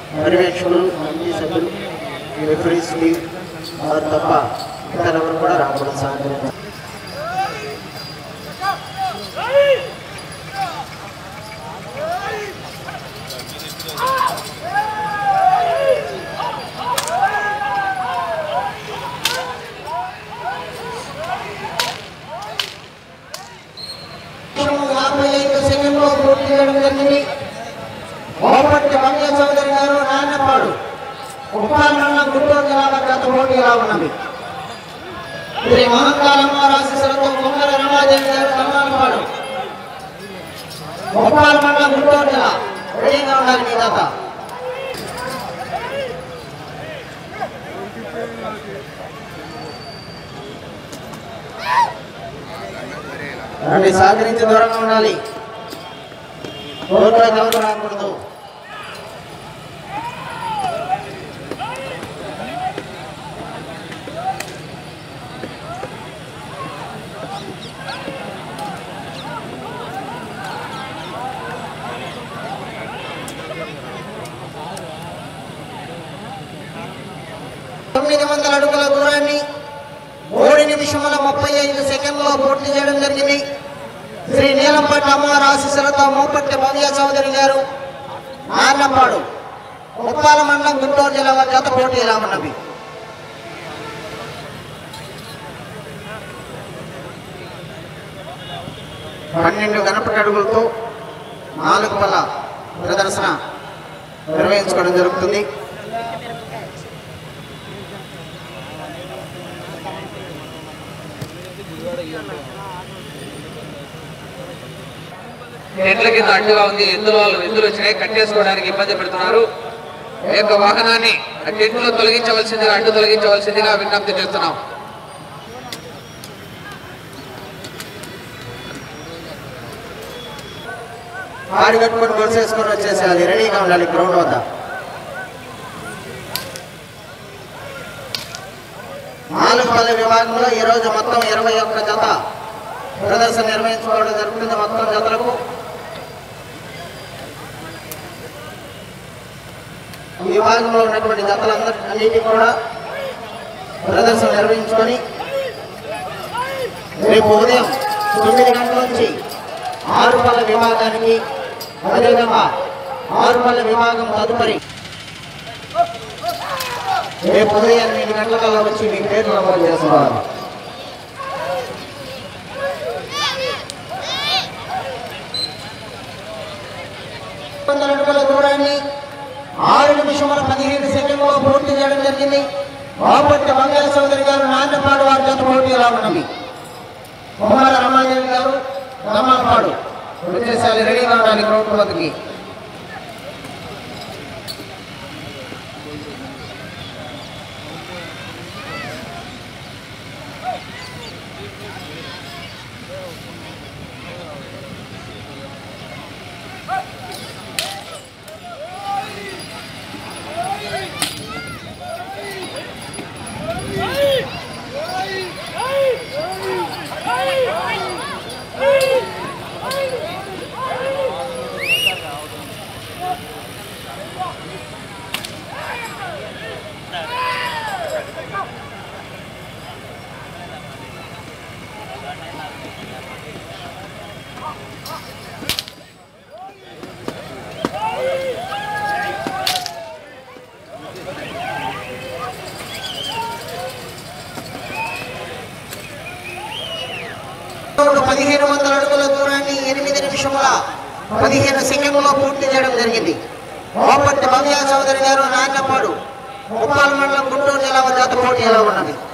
పర్యవేక్షకులు committee సభ్యులు referees league వారు తప్ప ఇతరెవరు కూడా రాకూడదు సహకరించాలి యాభై ఐదు సెకండ్లో పూర్తి చేయడం జరిగింది ఓపట్టి వంగ చౌదరి గారు నాన్నపాడు ఉప్పాల మండలం గుంటూరు జిల్లా గత పోటీగా ఉన్నది శ్రీ మహంకాళమ్మ రాశిస్వరంతో కొంగర రమాదేవి గారు కన్నాలపాడు ఉప్పాల మండలం గుంటూరు జిల్లా రెడీగా ఉండాలి మీ దాత రండి సహకరించి దూరంగా ఉండాలి రోడ్లో ఎవరు రాకూడదు తొమ్మిది వందల అడుగుల దూరాన్ని మూడు నిమిషముల ముప్పై ఐదు సెకండ్లో పూర్తి చేయడం జరిగింది శ్రీ నీలంపట్ల అమ్మవారి ఆశీస్సులతో మూపట్టి భవ్య చౌదరి గారు నార్లపాడు ఉప్పాల మండలం గుంటూరు జిల్లా వారి జత పోటీలా ఉన్నవి పన్నెండు గణపతి అడుగులతో నాలుగు వల్ల ప్రదర్శన నిర్వహించుకోవడం జరుగుతుంది టెంట్ల కింద అడ్డుగా ఉంది ఎద్దుల వాళ్ళు ఎద్దులు వచ్చినాయి కట్టేసుకోవడానికి ఇబ్బంది పెడుతున్నారు ఈ యొక్క వాహనాన్ని ఆ టెంట్లో తొలగించవలసిందిగా అడ్డు తొలగించవలసిందిగా విజ్ఞప్తి చేస్తున్నాం ఆడి కట్టుకొని గొలుసేసుకొని వచ్చేసేయాలి రెడీగా ఉండాలి గ్రౌండ్ వద్ద నాలుగు పల్లె విభాగంలో ఈ రోజు మొత్తం ఇరవై ఒక్క జత ప్రదర్శన నిర్వహించుకోవడం జరుగుతుంది మొత్తం జతలకు ఈ విభాగంలో ఉన్నటువంటి జతలందరి అన్నిటి కూడా ప్రదర్శన నిర్వహించుకొని రేపు ఉదయం తొమ్మిది గంటల నుంచి ఆరు పళ్ళ విభాగానికి అదేవిధంగా ఆరు పళ్ళ విభాగం తదుపరి రేపు ఉదయం ఎనిమిది గంటలకల్లా వచ్చి మీ పేరు నమోదు చేసుకోవాలి వందల అడుగుల దూరాన్ని ఆరు నిమిషముల పదిహేను సెకండ్లో పూర్తి చేయడం జరిగింది బాపట్టి మంగళ చౌదరి గారు నాన్నపాడు వారి జత పోటీలా ఉన్నవి కుమార రమాదేవి గారు రమాపాడు వచ్చేసారి రెడీగా ఉండాలి గ్రౌండ్ వద్దకి పదిహేను వందల అడుగుల దూరాన్ని ఎనిమిది నిమిషముల పదిహేను సెకండ్లో పూర్తి చేయడం జరిగింది బాపట్టి భవ్య చౌదరి గారు నాన్నపాడు ఉప్పాల మండలం గుంటూరు జిల్లా జత పోటీలో ఉన్నది